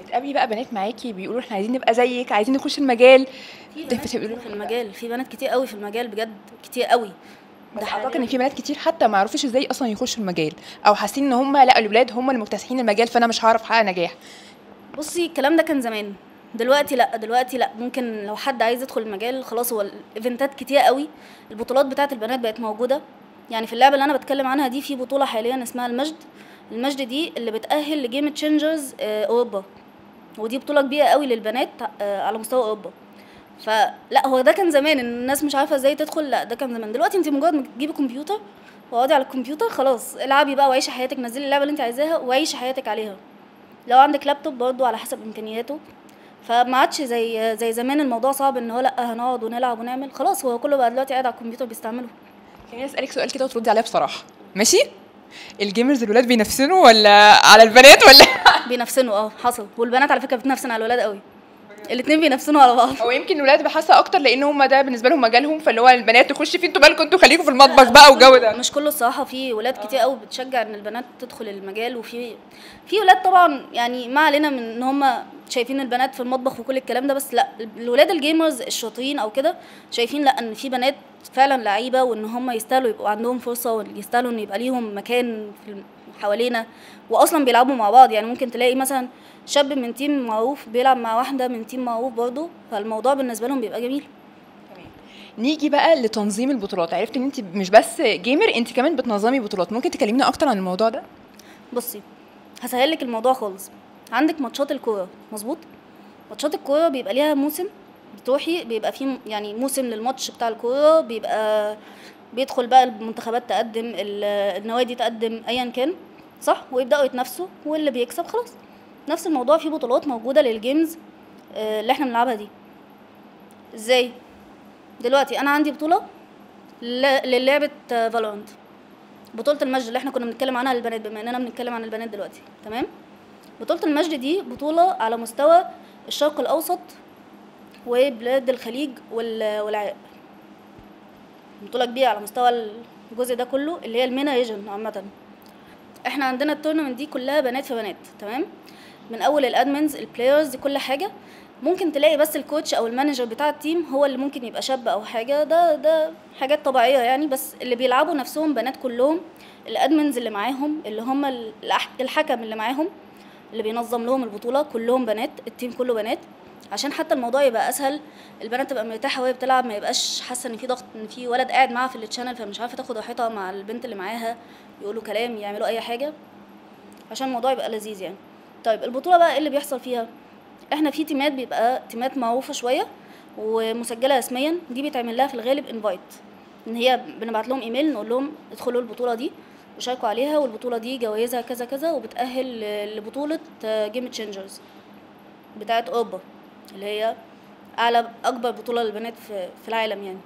بتقابلي بقى بنات معاكي بيقولوا احنا عايزين نبقى زيك عايزين نخش المجال في ده بنات بتقولي كتير في المجال في بنات كتير قوي في المجال بجد كتير قوي بس ده اعتقد حالياً. ان في بنات كتير حتى ما يعرفوش ازاي اصلا يخشوا المجال او حاسين ان هم لا الولاد هم اللي مكتسحين المجال فانا مش هعرف احقق نجاح بصي الكلام ده كان زمان دلوقتي لا دلوقتي لا ممكن لو حد عايز يدخل المجال خلاص هو الايفنتات كتير قوي البطولات بتاعه البنات بقت موجوده يعني في اللعبه اللي انا بتكلم عنها دي في بطوله حاليا اسمها المجد المجد دي اللي بتاهل لجيم تشينجرز اوروبا ودي بطوله كبيره قوي للبنات آه، على مستوى اوروبا فلا هو ده كان زمان إن الناس مش عارفه ازاي تدخل لا ده كان زمان دلوقتي انت مجرد ما تجيبي كمبيوتر واقعدي على الكمبيوتر خلاص العبي بقى وعيشي حياتك نزلي اللعبه اللي انت عايزاها وعيشي حياتك عليها لو عندك لابتوب برضو على حسب امكانياته فما عادش زي زي زمان الموضوع صعب ان هو لا هنقعد ونلعب ونعمل خلاص هو كله بقى دلوقتي قاعد على الكمبيوتر بيستعمله خليني اسالك سؤال كده وتردي عليا بصراحه ماشي الجيمرز الولاد بينافسوا ولا على البنات ولا بينافسنوا اه حصل والبنات على فكره بتنافسن على الولاد قوي الاتنين بينافسنوا على بعض هو يمكن الولاد بحاسه اكتر لان هم ده بالنسبه لهم مجالهم فاللي هو البنات تخش فيه انتوا بالكم انتوا خليكم في المطبخ بقى والجو ده مش كله الصراحه في ولاد كتير قوي بتشجع ان البنات تدخل المجال وفي في ولاد طبعا يعني ما علينا من ان هم شايفين البنات في المطبخ وكل الكلام ده بس لا الولاد الجيمرز الشاطرين او كده شايفين لا ان في بنات فعلا لعيبه وان هم يستاهلوا يبقوا عندهم فرصه ويستاهلوا ان يبقى ليهم مكان في الم- حوالينا واصلا بيلعبوا مع بعض يعني ممكن تلاقي مثلا شاب من تيم معروف بيلعب مع واحده من تيم معروف برضه فالموضوع بالنسبه لهم بيبقى جميل نيجي بقى لتنظيم البطولات عرفت ان انت مش بس جيمر انت كمان بتنظمي بطولات ممكن تكلمينا اكتر عن الموضوع ده بصي هسهل لك الموضوع خالص عندك ماتشات الكوره مظبوط ماتشات الكوره بيبقى ليها موسم بتروحي بيبقى فيه م- يعني موسم للماتش بتاع الكوره بيبقى بيدخل بقى المنتخبات تقدم ال- النوادي تقدم ايا كان صح ويبداوا يتنافسوا واللي بيكسب خلاص نفس الموضوع في بطولات موجوده للجيمز آه، اللي احنا بنلعبها دي ازاي دلوقتي انا عندي بطوله ل- للعبه فالورانت بطولة المجد اللي احنا كنا بنتكلم عنها للبنات بما اننا بنتكلم عن البنات دلوقتي تمام بطولة المجد دي بطولة على مستوى الشرق الأوسط وبلاد الخليج وال- والعراق بطولة كبيرة على مستوى الجزء ده كله اللي هي المينا ريجن عامة احنا عندنا التورنمنت دي كلها بنات في بنات تمام من اول الادمنز البلايرز كل حاجه ممكن تلاقي بس الكوتش او المانجر بتاع التيم هو اللي ممكن يبقى شاب او حاجه ده ده حاجات طبيعيه يعني بس اللي بيلعبوا نفسهم بنات كلهم الادمنز اللي معاهم اللي هم ال- الأح- الحكم اللي معاهم اللي بينظم لهم البطوله كلهم بنات التيم كله بنات عشان حتى الموضوع يبقى اسهل البنات تبقى مرتاحه وهي بتلعب ما يبقاش حاسه ان في ضغط ان في ولد قاعد معاها في التشانل فمش عارفه تاخد راحتها مع البنت اللي معاها يقولوا كلام يعملوا اي حاجه عشان الموضوع يبقى لذيذ يعني طيب البطوله بقى ايه اللي بيحصل فيها احنا في تيمات بيبقى تيمات معروفه شويه ومسجله رسميا دي بيتعمل لها في الغالب انفايت ان هي بنبعت لهم ايميل نقول لهم ادخلوا البطوله دي وشاركوا عليها والبطوله دي جوائزها كذا كذا وبتاهل ل- لبطوله جيم تشينجرز بتاعت اوروبا اللي هي اعلى اكبر بطوله للبنات في, في العالم يعني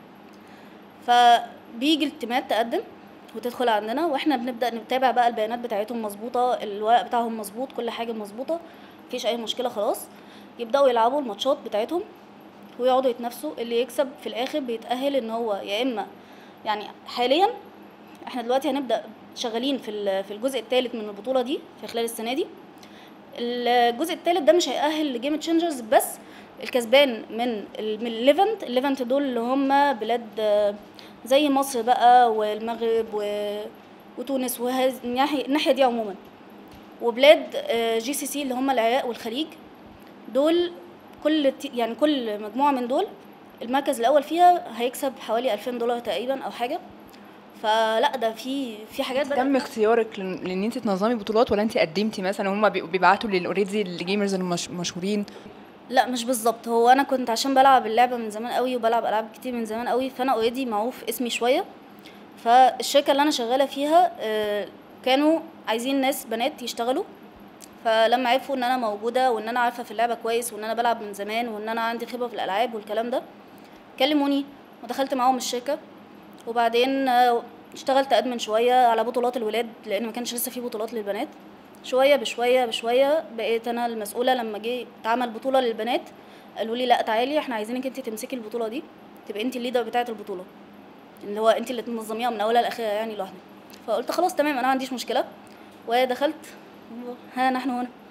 فبيجي التيمات تقدم وتدخل عندنا واحنا بنبدا نتابع بقى البيانات بتاعتهم مظبوطه الورق بتاعهم مظبوط كل حاجه مظبوطه مفيش اي مشكله خلاص يبداوا يلعبوا الماتشات بتاعتهم ويقعدوا يتنافسوا اللي يكسب في الاخر بيتاهل ان هو يا اما يعني حاليا احنا دلوقتي هنبدا شغالين في ال- في الجزء الثالث من البطوله دي في خلال السنه دي الجزء الثالث ده مش هيأهل لجيم تشينجرز بس الكسبان من ال- من الليفنت الليفنت دول اللي هم بلاد آه، زي مصر بقى والمغرب و... وتونس وهذه الناحية الناحية دي عموما وبلاد آه، جي سي سي اللي هم العراق والخليج دول كل ت- يعني كل مجموعة من دول المركز الأول فيها هيكسب حوالي 2000 دولار تقريبا أو حاجة فلا ده في في حاجات بدأت تم اختيارك لان لأن انت تنظمي بطولات ولا انت قدمتي مثلا هم بيبعتوا للاوريدي الجيمرز المشهورين لا مش بالظبط هو انا كنت عشان بلعب اللعبه من زمان قوي وبلعب العاب كتير من زمان قوي فانا اوريدي معروف اسمي شويه فالشركه اللي انا شغاله فيها آه، كانوا عايزين ناس بنات يشتغلوا فلما عرفوا ان انا موجوده وان انا عارفه في اللعبه كويس وان انا بلعب من زمان وان انا عندي خبره في الالعاب والكلام ده كلموني ودخلت معاهم الشركه وبعدين آه، اشتغلت ادمن شويه على بطولات الولاد لان ما كانش لسه في بطولات للبنات شويه بشويه بشويه بقيت انا المسؤوله لما جه اتعمل بطوله للبنات قالوا لي لا تعالي احنا عايزينك انت تمسكي البطوله دي تبقى انت الليدر بتاعه البطوله اللي هو انت اللي تنظميها من اولها لاخرها يعني لوحدك فقلت خلاص تمام انا ما عنديش مشكله ودخلت ها نحن هنا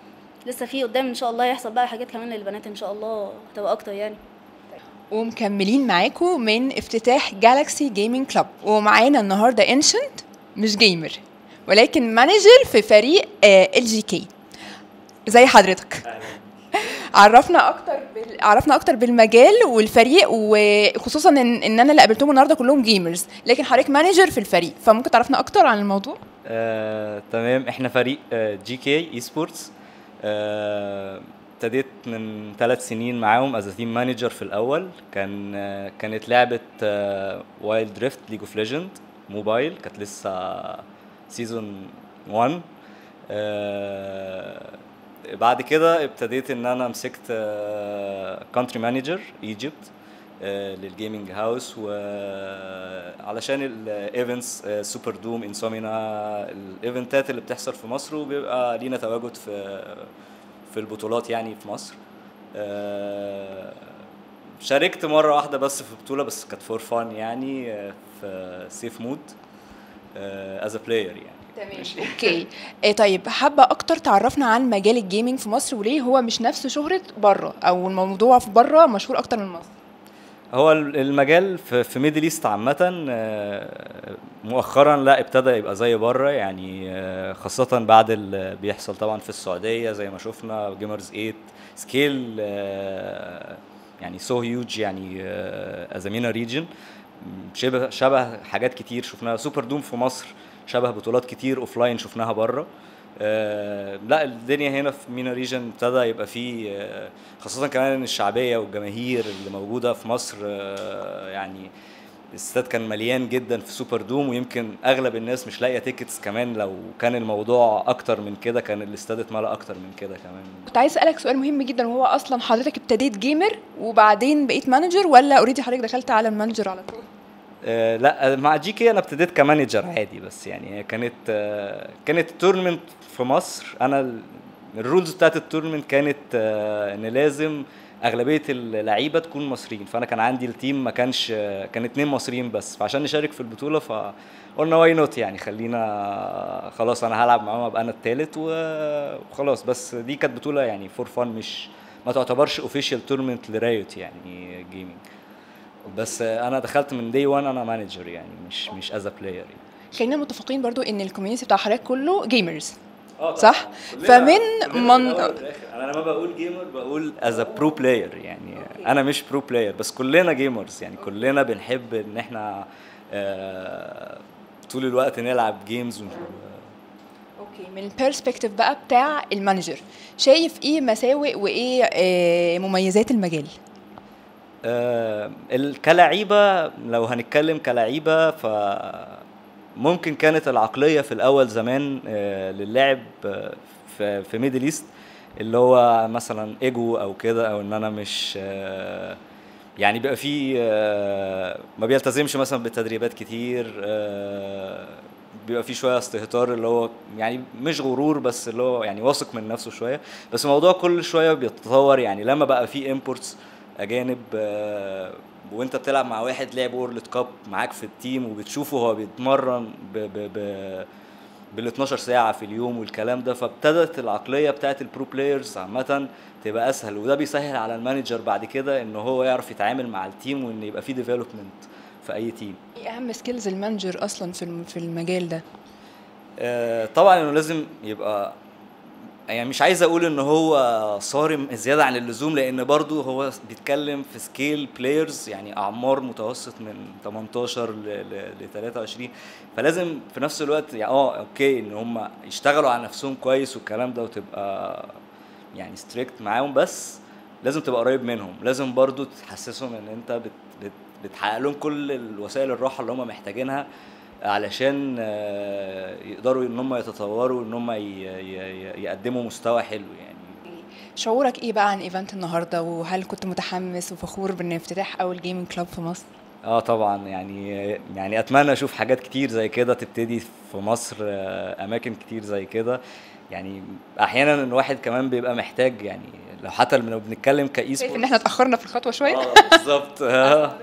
لسه في قدام ان شاء الله يحصل بقى حاجات كمان للبنات ان شاء الله هتبقى اكتر يعني ومكملين معاكم من افتتاح جالاكسي جيمنج كلاب ومعانا النهارده انشنت مش جيمر ولكن مانجر في فريق ال جي كي زي حضرتك عرفنا اكتر بال... عرفنا اكتر بالمجال والفريق وخصوصا ان, إن انا اللي قابلتهم النهارده كلهم جيمرز لكن حضرتك مانجر في الفريق فممكن تعرفنا اكتر عن الموضوع آه، تمام احنا فريق جي كي اي سبورتس ابتديت من ثلاث سنين معاهم از تيم مانجر في الاول كان آه، كانت لعبه وايلد دريفت ليج اوف ليجند موبايل كانت لسه سيزون 1 آه، بعد كده ابتديت ان انا مسكت كونتري مانجر ايجيبت للجيمنج هاوس وعلشان الايفنتس سوبر دوم انسومينا الايفنتات اللي بتحصل في مصر وبيبقى لينا تواجد في في البطولات يعني في مصر آه، شاركت مره واحده بس في بطوله بس كانت فور فان يعني آه، في سيف مود از ا بلاير يعني تمام اوكي إيه طيب حابه اكتر تعرفنا عن مجال الجيمنج في مصر وليه هو مش نفس شهره بره او الموضوع في بره مشهور اكتر من مصر هو ال- المجال في في ميدل ايست عامة آه، مؤخرا لا ابتدى يبقى زي بره يعني آه، خاصة بعد اللي بيحصل طبعا في السعودية زي ما شفنا جيمرز 8 سكيل يعني سو هيوج يعني ازامينا ريجن شبه شبه حاجات كتير شفناها سوبر دوم في مصر شبه بطولات كتير اوف لاين شفناها بره آه، لا الدنيا هنا في مينا ريجن ابتدى يبقى فيه آه، خاصة كمان ان الشعبية والجماهير اللي موجودة في مصر آه، يعني الاستاد كان مليان جدا في سوبر دوم ويمكن اغلب الناس مش لاقيه تيكتس كمان لو كان الموضوع اكتر من كده كان الاستاد اتملى اكتر من كده كمان كنت عايز اسالك سؤال مهم جدا وهو اصلا حضرتك ابتديت جيمر وبعدين بقيت مانجر ولا اوريدي حضرتك دخلت على المانجر على طول آه لا مع جي كي انا ابتديت كمانجر عادي بس يعني هي كانت آه كانت تورنمنت في مصر انا ال- الرولز بتاعت التورنمنت كانت آه ان لازم اغلبيه اللعيبه تكون مصريين فانا كان عندي التيم ما كانش آه، كان اتنين مصريين بس فعشان نشارك في البطوله فقلنا واي نوت يعني خلينا خلاص انا هلعب معاهم ابقى انا التالت و- وخلاص بس دي كانت بطوله يعني فور فان مش ما تعتبرش اوفيشال تورنمنت لرايوت يعني جيمنج بس انا دخلت من دي 1 انا مانجر يعني مش مش از بلاير يعني خلينا متفقين برضو ان الكوميونتي بتاع حضرتك كله جيمرز اه صح؟ فمن من- انا لما بقول جيمر بقول از برو بلاير يعني انا مش برو بلاير بس كلنا جيمرز يعني كلنا بنحب ان احنا آه، طول الوقت نلعب جيمز اوكي من البيرسبكتيف بقى بتاع المانجر شايف ايه مساوئ وايه آه، مميزات المجال آه، ال- كلعيبه لو هنتكلم كلعيبه ف ممكن كانت العقليه في الاول زمان آه، للعب آه، في في ميدل ايست اللي هو مثلا ايجو او كده او ان انا مش آه، يعني بيبقى فيه آه، ما بيلتزمش مثلا بالتدريبات كتير آه، بيبقى فيه شويه استهتار اللي هو يعني مش غرور بس اللي هو يعني واثق من نفسه شويه بس الموضوع كل شويه بيتطور يعني لما بقى فيه امبورتس اجانب آه، وانت بتلعب مع واحد لعب وورلد كاب معاك في التيم وبتشوفه هو بيتمرن ب ب ب بال 12 ساعه في اليوم والكلام ده فابتدت العقليه بتاعت البرو بلايرز عامه تبقى اسهل وده بيسهل على المانجر بعد كده ان هو يعرف يتعامل مع التيم وان يبقى فيه ديفلوبمنت في اي تيم ايه اهم سكيلز المانجر اصلا في الم- في المجال ده آه، طبعا انه لازم يبقى يعني مش عايز اقول ان هو صارم زياده عن اللزوم لان برضو هو بيتكلم في سكيل بلايرز يعني اعمار متوسط من 18 ل ل 23 فلازم في نفس الوقت يعني اه اوكي ان هم يشتغلوا على نفسهم كويس والكلام ده وتبقى يعني ستريكت معاهم بس لازم تبقى قريب منهم لازم برضو تحسسهم ان انت بت بت بتحقق لهم كل الوسائل الراحه اللي هم محتاجينها علشان آه، يقدروا ان هم يتطوروا ان هم ي- ي- ي- يقدموا مستوى حلو يعني شعورك ايه بقى عن ايفنت النهارده وهل كنت متحمس وفخور بان افتتاح اول جيمنج كلاب في مصر اه طبعا يعني يعني اتمنى اشوف حاجات كتير زي كده تبتدي في مصر آه، اماكن كتير زي كده يعني احيانا الواحد كمان بيبقى محتاج يعني لو حتى لو بنتكلم كاي شايف ان احنا اتاخرنا في الخطوه شويه اه بالظبط آه.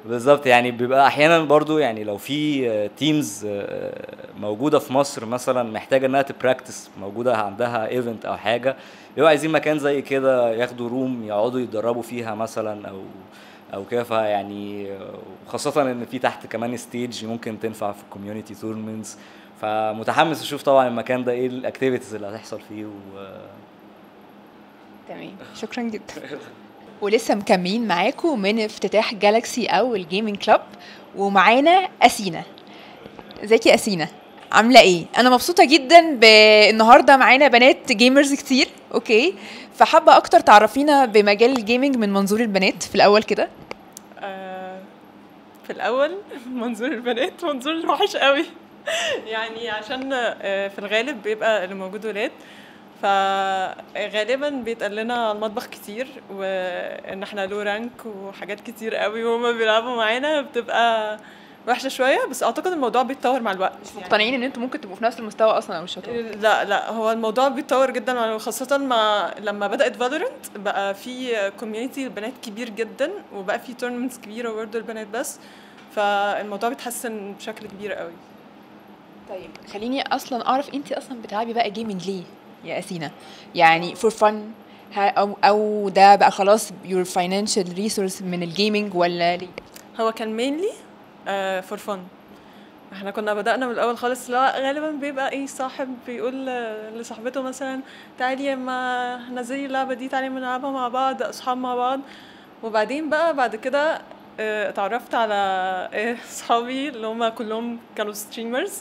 بالظبط يعني بيبقى احيانا برضو يعني لو في تيمز موجوده في مصر مثلا محتاجه انها تبراكتس موجوده عندها ايفنت او حاجه بيبقوا عايزين مكان زي كده ياخدوا روم يقعدوا يتدربوا فيها مثلا او او كده فيعني وخاصه ان في تحت كمان ستيج ممكن تنفع في الكوميونتي تورنمنتس فمتحمس اشوف طبعا المكان ده ايه الاكتيفيتيز اللي هتحصل فيه و تمام شكرا جدا ولسه مكملين معاكم من افتتاح جالاكسي او الجيمنج كلاب ومعانا اسينا ازيك يا اسينا عامله ايه انا مبسوطه جدا بالنهارده معانا بنات جيمرز كتير اوكي فحابه اكتر تعرفينا بمجال الجيمنج من منظور البنات في الاول كده آه، في الاول منظور البنات منظور وحش قوي يعني عشان آه، في الغالب بيبقى اللي موجود ولاد فغالبا بيتقال لنا المطبخ كتير وان احنا لو رانك وحاجات كتير قوي وهما بيلعبوا معانا بتبقى وحشه شويه بس اعتقد الموضوع بيتطور مع الوقت يعني مقتنعين ان انتوا ممكن تبقوا في نفس المستوى اصلا او الشطاره لا لا هو الموضوع بيتطور جدا مع- خاصة مع لما بدأت فالورنت بقى في كوميونتي البنات كبير جدا وبقى في تورنمنتس كبيرة برضه البنات بس فالموضوع بيتحسن بشكل كبير قوي طيب خليني اصلا اعرف انت اصلا بتلعبي بقى جيمنج ليه يا اسينا يعني فور فن او او ده بقى خلاص your financial resource من الجيمنج ولا ليه هو كان مينلي فور فن احنا كنا بدأنا من الأول خالص لا غالبا بيبقى ايه صاحب بيقول آه، لصاحبته مثلا تعالي ما نزلي اللعبة دي تعالي ما نلعبها مع بعض أصحاب مع بعض وبعدين بقى بعد كده آه، اتعرفت على آه، صحابي اللي هم كلهم كانوا ستريمرز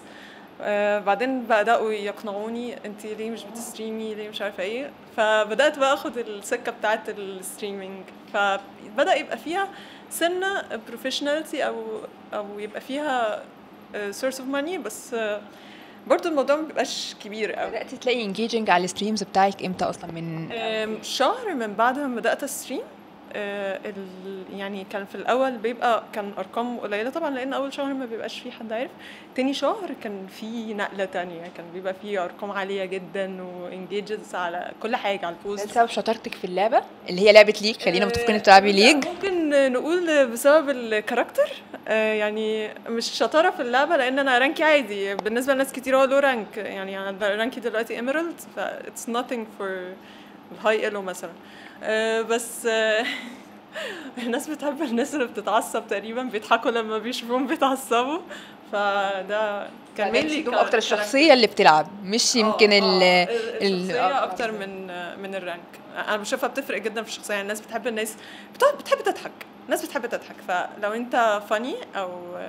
بعدين بدأوا يقنعوني انت ليه مش بتستريمي ليه مش عارفة ايه فبدأت بقى اخد السكة بتاعت الستريمينج فبدأ يبقى فيها سنة بروفيشناليتي او او يبقى فيها سورس اوف ماني بس آه، برضو الموضوع ما بيبقاش كبير قوي بداتي تلاقي انجيجنج على الستريمز بتاعك امتى اصلا من آم، شهر من بعد ما بدأت استريم آه، ال- يعني كان في الاول بيبقى كان ارقام قليله طبعا لان اول شهر ما بيبقاش فيه حد عارف تاني شهر كان في نقله تانية كان بيبقى فيه ارقام عاليه جدا وانجيجز على كل حاجه على ده البوست بسبب شطارتك في اللعبه اللي هي لعبه ليج خلينا متفقين إنك بتلعبي لا، ليج ممكن نقول بسبب الكاركتر آه، يعني مش شطاره في اللعبه لان انا رانكي عادي بالنسبه لناس كتير هو لو رانك يعني انا رانكي دلوقتي ايميرالد ف اتس nothing فور الهاي ايلو مثلا آه، بس آه، الناس بتحب الناس اللي بتتعصب تقريبا بيضحكوا لما بيشوفوهم بيتعصبوا فده كان mainly mainly دوم ك- اكتر الشخصيه اللي بتلعب مش يمكن آه، ال آه، ال- الشخصية آه، أكتر من من الرانك أنا بشوفها بتفرق جدا في الشخصية يعني الناس بتحب الناس بتقعد بتحب تضحك الناس بتحب تضحك فلو أنت فاني أو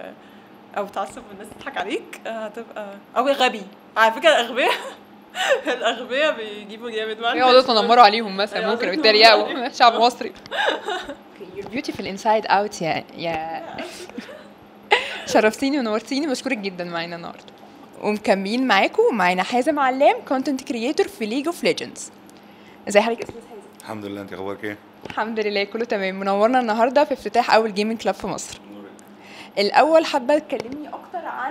أو تعصب والناس تضحك عليك هتبقى أو غبي على فكرة الأغبياء الأغبياء بيجيبوا جامد مع يقعدوا الناس. يتنمروا عليهم مثلا يقعدوا ممكن يتنمروا يتريقوا عليهم. شعب مصري you're beautiful inside out يا يا شرفتيني ونورتيني بشكرك جدا معانا النهارده ومكملين معاكم معانا حازم علام كونتنت كريتور في ليج اوف ليجندز ازي حضرتك يا استاذ حازم الحمد لله انت اخبارك ايه؟ الحمد لله كله تمام منورنا النهارده في افتتاح اول جيمنج كلاب في مصر الاول حابه تكلمني اكتر عن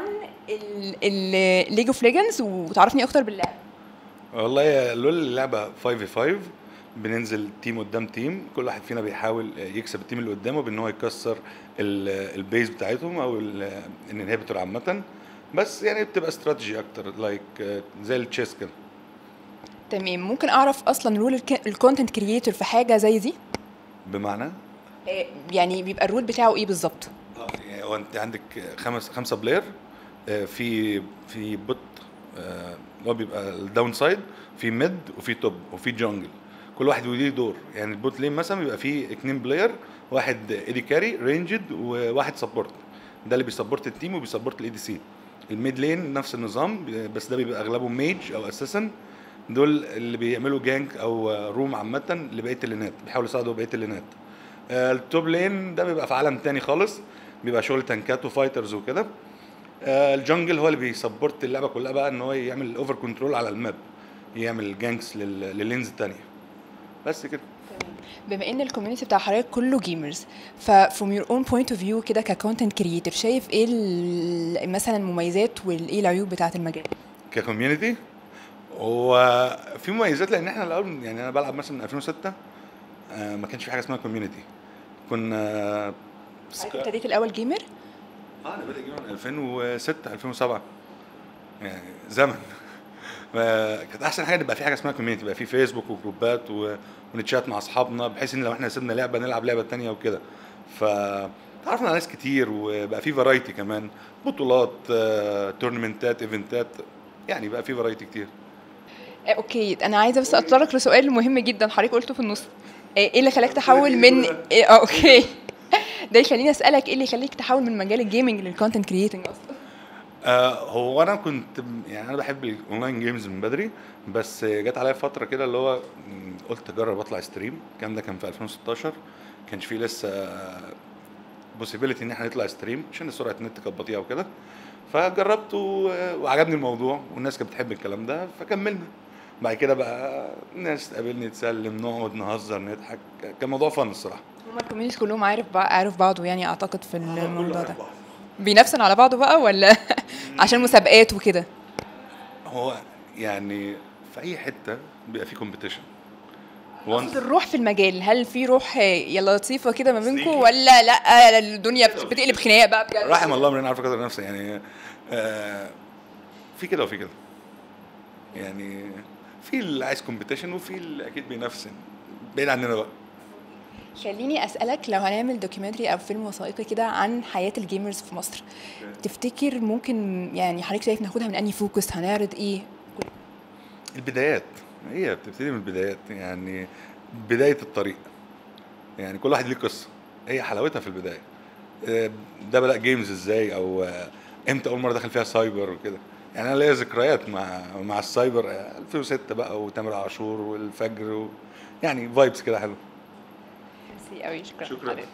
الليج اوف ليجندز وتعرفني اكتر باللعبه والله يا لول اللعبه 5 في 5 بننزل تيم قدام تيم كل واحد فينا بيحاول يكسب التيم اللي قدامه بان هو يكسر ال- البيز بتاعتهم او ال- الانهبيتور عامه بس يعني بتبقى استراتيجي اكتر لايك زي التشيس كده تمام ممكن اعرف اصلا رول الكونتنت كريتور في حاجه زي دي بمعنى آه، يعني بيبقى الرول بتاعه ايه بالظبط اه يعني هو انت عندك خمس خمسه بلاير آه، في في بوت آه، اللي هو بيبقى الداون سايد في ميد وفي توب وفي جونجل كل واحد وليه دور يعني البوت لين مثلا بيبقى فيه اتنين بلاير واحد ايدي كاري رينجد وواحد سبورت ده اللي بيسبورت التيم وبيسبورت الاي دي سي الميد لين نفس النظام بس ده بيبقى اغلبه ميج او اساسن دول اللي بيعملوا جانك او روم عامه لبقيه اللينات بيحاولوا يساعدوا بقيه اللينات آه، التوب لين ده بيبقى في عالم تاني خالص بيبقى شغل تنكات وفايترز وكده آه، الجنجل هو اللي بيسبورت اللعبه كلها بقى ان هو يعمل اوفر كنترول على الماب يعمل جانكس لللينز التانية بس كده بما ان الكوميونتي بتاع حضرتك كله جيمرز ففروم يور اون بوينت اوف فيو كده ككونتنت كريتور شايف ايه ال- مثلا المميزات وايه العيوب بتاعه المجال ككوميونتي هو في مميزات لان احنا الاول يعني انا بلعب مثلا من 2006 آه، ما كانش في حاجه اسمها كوميونتي كنا بس حضرتك ك- ابتديت الاول جيمر اه انا بادئ جيم من 2006 2007 يعني زمن ما- كانت احسن حاجه نبقى في حاجه اسمها كوميونتي يبقى في فيسبوك وجروبات و... ونتشات مع اصحابنا بحيث ان لو احنا سيبنا لعبه نلعب لعبه تانية وكده ف تعرفنا على ناس كتير وبقى في فرايتي كمان بطولات آه، تورنمنتات ايفنتات يعني بقى في فرايتي كتير آه، اوكي انا عايزه بس اتطرق لسؤال مهم جدا حضرتك قلته في النص آه، ايه اللي خلاك تحول من إيه اه اوكي ده يخليني اسالك ايه اللي يخليك تحول من مجال الجيمنج للكونتنت كرييتنج اصلا آه هو انا كنت يعني انا بحب الاونلاين جيمز من بدري بس جت عليا فتره كده اللي هو م، قلت اجرب اطلع ستريم الكلام ده كان في 2016 كانش فيه لسه بوسيبيليتي ان احنا نطلع ستريم عشان سرعه النت كانت بطيئه وكده فجربت و- وعجبني الموضوع والناس كانت بتحب الكلام ده فكملنا بعد كده بقى الناس تقابلني تسلم نقعد نهزر نضحك كان موضوع فن الصراحه هما الكوميونيتي كلهم عارف بقى عارف بعضه يعني اعتقد في الموضوع ده بينافسن على بعضه بقى ولا عشان مسابقات وكده هو يعني في اي حته بيبقى في كومبيتيشن أقصد الروح في المجال هل في روح آه، يلا لطيفه كده ما بينكم سنيكي. ولا لا الدنيا بت- بتقلب خناق بقى بجد رحم الله من عارف قدر نفسه يعني آه في كده وفي كده يعني في اللي عايز كومبيتيشن وفي اللي اكيد بينافسن بعيد عننا بقى خليني اسالك لو هنعمل دوكيومنتري او فيلم وثائقي كده عن حياه الجيمرز في مصر تفتكر ممكن يعني حضرتك شايف ناخدها من انهي فوكس هنعرض ايه البدايات هي بتبتدي من البدايات يعني بدايه الطريق يعني كل واحد ليه قصه هي حلاوتها في البدايه آه، ده بدا جيمز ازاي او آه، امتى اول مره دخل فيها سايبر وكده يعني انا ليا ذكريات مع مع السايبر آه، 2006 بقى وتامر عاشور والفجر و يعني فايبس كده حلو ميرسي قوي شكرا شكراً. حضرتك.